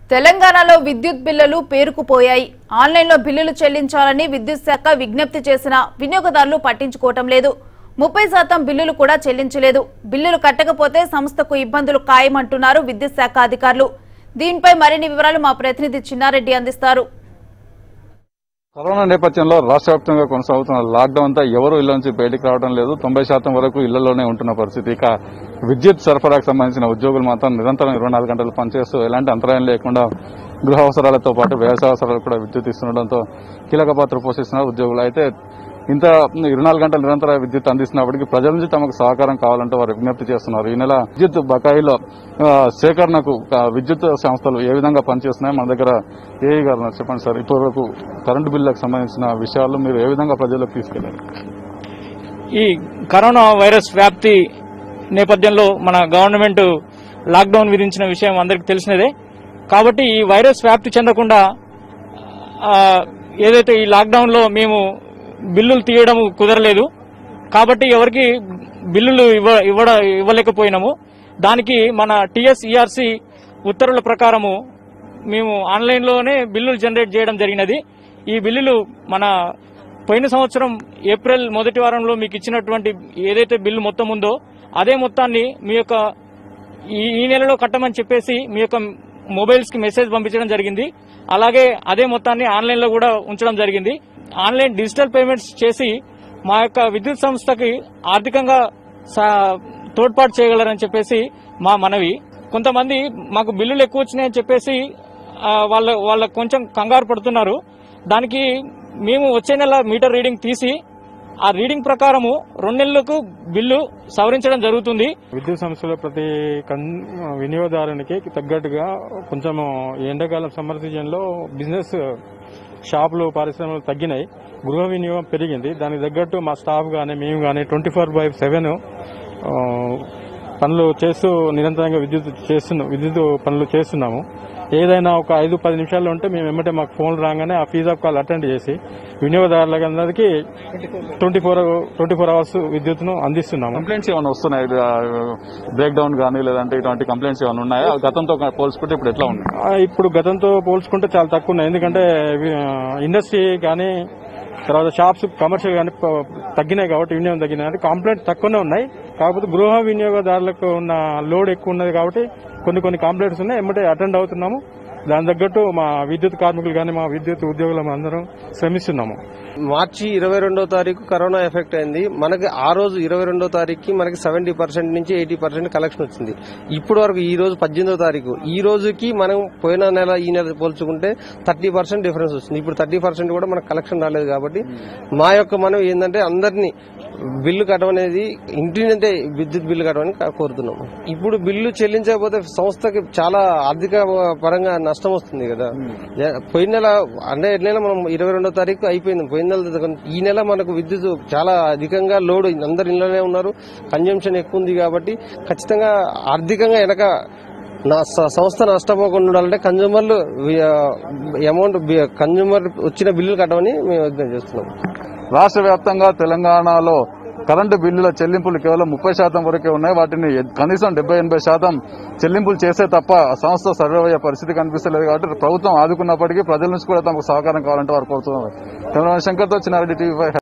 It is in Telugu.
తెలంగాణలో విద్యుత్ బిల్లులు పేరుకుపోయాయి ఆన్లైన్లో బిల్లులు చెల్లించాలని విద్యుత్ శాఖ విజ్ఞప్తి చేసినా వినియోగదారులు పట్టించుకోవటం లేదు ముప్పై శాతం బిల్లులు కూడా చెల్లించలేదు బిల్లులు కట్టకపోతే సంస్థకు ఇబ్బందులు ఖాయమంటున్నారు విద్యుత్ శాఖ అధికారులు దీనిపై మరిన్ని వివరాలు మా ప్రతినిధి చిన్నారెడ్డి అందిస్తారు కరోనా నేపథ్యంలో రాష్ట్ర వ్యాప్తంగా కొనసాగుతున్న లాక్డౌన్ తో ఎవరు ఇళ్ల నుంచి బయటికి రావడం లేదు తొంభై శాతం వరకు ఇళ్లలోనే ఉంటున్న పరిస్థితి ఇక విద్యుత్ సరఫరాకు సంబంధించిన ఉద్యోగులు మాత్రం నిరంతరం ఇరవై నాలుగు గంటలు పనిచేస్తూ ఎలాంటి అంతరాయం లేకుండా గృహ అవసరాలతో పాటు వ్యవసాయ అవసరాలు కూడా విద్యుత్ ఇస్తుండటంతో కీలక పాత్ర పోషిస్తున్నారు ఉద్యోగులు అయితే ఇంత ఇరవై నాలుగు గంటలు నిరంతర విద్యుత్ అందిస్తున్నప్పటికీ ప్రజల నుంచి తమకు సహకారం కావాలంటే వారు విజ్ఞప్తి చేస్తున్నారు ఈ నెల విద్యుత్ బకాయిలో ఆ, సేకరణకు ఆ, విద్యుత్ సంస్థలు ఏ విధంగా పనిచేస్తున్నాయి మన దగ్గర ఏఈ గారు ఉన్నారు. చెప్పండి సార్ ఇప్పటివరకు కరెంటు బిల్లులకు సంబంధించిన విషయాలు మీరు ఏ విధంగా ప్రజలకు తీసుకెళ్లారు ఈ కరోనా వైరస్ వ్యాప్తి నేపథ్యంలో మన గవర్నమెంట్ లాక్డౌన్ విధించిన విషయం అందరికీ తెలిసినదే కాబట్టి ఈ వైరస్ వ్యాప్తి చెందకుండా ఆ, ఏదైతే ఈ లాక్డౌన్ లో మేము బిల్లులు తీయడం కుదరలేదు కాబట్టి ఎవరికి బిల్లులు ఇవ్వ ఇవ్వడ ఇవ్వలేకపోయినాము దానికి మన టిఎస్ఈఆర్సి ఉత్తర్వుల ప్రకారము మేము ఆన్లైన్లోనే బిల్లులు జనరేట్ చేయడం జరిగినది ఈ బిల్లులు మన పోయిన సంవత్సరం ఏప్రిల్ మొదటి వారంలో మీకు ఇచ్చినటువంటి ఏదైతే బిల్లు మొత్తం ఉందో అదే మొత్తాన్ని మీ యొక్క ఈ ఈ నెలలో కట్టమని చెప్పేసి మీ యొక్క మొబైల్స్ కి మెసేజ్ పంపించడం జరిగింది అలాగే అదే మొత్తాన్ని ఆన్లైన్ లో కూడా ఉంచడం జరిగింది ఆన్లైన్ డిజిటల్ పేమెంట్స్ చేసి మా యొక్క విద్యుత్ సంస్థకి ఆర్థికంగా సా- తోడ్పాటు చేయగలరని చెప్పేసి మా మనవి కొంతమంది మాకు బిల్లులు ఎక్కువ వచ్చినాయని చెప్పేసి ఆ, వాళ్ళ వాళ్ళ కొంచెం కంగారు పడుతున్నారు దానికి మేము వచ్చే నెల మీటర్ రీడింగ్ తీసి ఆ రీడింగ్ ప్రకారము రెండు నెలలకు బిల్లు సవరించడం జరుగుతుంది విద్యుత్ సంస్థలో ప్రతి కన్ వినియోగదారునికి తగ్గట్టుగా కొంచెం ఈ ఎండాకాలం సమ్మర్ సీజన్లో బిజినెస్ షాపులు పరిశ్రమలు తగ్గినాయి గృహ వినియోగం పెరిగింది దానికి తగ్గట్టు మా స్టాఫ్ కానీ మేము కానీ ట్వంటీ ఫోర్ బై సెవెన్ పనులు చేస్తూ నిరంతరంగా విద్యుత్ చేస్తున్నాం విద్యుత్ పనులు చేస్తున్నాము ఏదైనా ఒక ఐదు పది నిమిషాల్లో ఉంటే మేము వెంబటే మాకు ఫోన్ రాగానే ఆ ఫీజ్ ఆఫ్ కాల్ అటెండ్ చేసి వినియోగదారులకు అందరికీ twenty four twenty four hours విద్యుత్ను అందిస్తున్నాము కంప్లైంట్స్ ఏమైనా వస్తున్నాయి బ్రేక్ డౌన్ కానీ లేదంటే ఇటువంటి కంప్లైంట్స్ ఏమైనా ఉన్నాయా గతంతో పోల్చుకుంటే ఇప్పుడు ఎట్లా ఉంది ఆ, ఇప్పుడు గతంతో పోల్చుకుంటే చాలా తక్కువ ఉన్నాయి ఎందుకంటే వి- ఆ, ఇండస్ట్రీ కానీ తర్వాత షాప్స్ కమర్షియల్ కానీ ప- తగ్గినాయి కాబట్టి వినియోగం తగ్గినాయి అంటే కంప్లైంట్ తక్కువనే ఉన్నాయి కాకపోతే గృహ వినియోగదారులకు ఉన్న లోడ్ ఎక్కువ ఉన్నది కాబట్టి కొన్ని కొన్ని కంప్లైంట్స్ ఉన్నాయి ఎమ్మటే అటెండ్ అవుతున్నాము దాని తగ్గట్టు మా విద్యుత్ కార్మికులు కానీ మా విద్యుత్ ఉద్యోగులు అందరం శ్రమిస్తున్నాము మార్చి ఇరవై రెండో తారీఖు కరోనా ఎఫెక్ట్ అయింది మనకి ఆ రోజు ఇరవై రెండో తారీఖుకి మనకి సెవెంటీ పర్సెంట్ నుంచి ఎయిటీ పర్సెంట్ కలెక్షన్ వచ్చింది ఇప్పుడు వరకు ఈ రోజు పద్దెనిమిదో తారీఖు ఈ రోజుకి మనం పోయిన నెల ఈ నెల పోల్చుకుంటే థర్టీ పర్సెంట్ డిఫరెన్స్ వస్తుంది ఇప్పుడు థర్టీ పర్సెంట్ కూడా మనకు కలెక్షన్ రాలేదు కాబట్టి మా యొక్క మనం ఏంటంటే అందరినీ బిల్లు కట్టమనేది ఇంటి నుండే విద్యుత్ బిల్లు కట్టమని కోరుతున్నాము ఇప్పుడు బిల్లు చెల్లించకపోతే సంస్థకి చాలా ఆర్థిక పరంగా నష్టం వస్తుంది కదా జ- పోయిన నెల అంటే ఈ నెల మనం ఇరవై రెండో తారీఖు అయిపోయింది పోయిన నెల దగ్గర నుంచి ఈ నెల మనకు విద్యుత్ చాలా అధికంగా లోడ్ అందరు ఇళ్లనే ఉన్నారు కన్జంప్షన్ ఎక్కువ ఉంది కాబట్టి ఖచ్చితంగా ఆర్థికంగా వెనక నా స- సంస్థ నష్టపోకుండా ఉండాలంటే కన్జ్యూమర్లు అమౌంట్ కన్జ్యూమర్ వచ్చిన బిల్లులు కట్టమని మేము విజ్ఞప్తి చేస్తున్నాం రాష్ట్ర వ్యాప్తంగా తెలంగాణలో కరెంటు బిల్లుల చెల్లింపులు కేవలం ముప్పై శాతం వరకే ఉన్నాయి వాటిని ఎ- కనీసం డెబ్బై ఎనభై శాతం చెల్లింపులు చేసే తప్ప సంస్థ సర్వే అయ్యే పరిస్థితి కనిపిస్తలేదు కాబట్టి ప్రభుత్వం ఆదుకున్నప్పటికీ ప్రజల నుంచి కూడా తమకు సహకారం కావాలంటే వారు కోరుతున్నారు కెమెరామెన్ శంకర్తో చిన్నారెడ్డి టీవీ ఫైవ్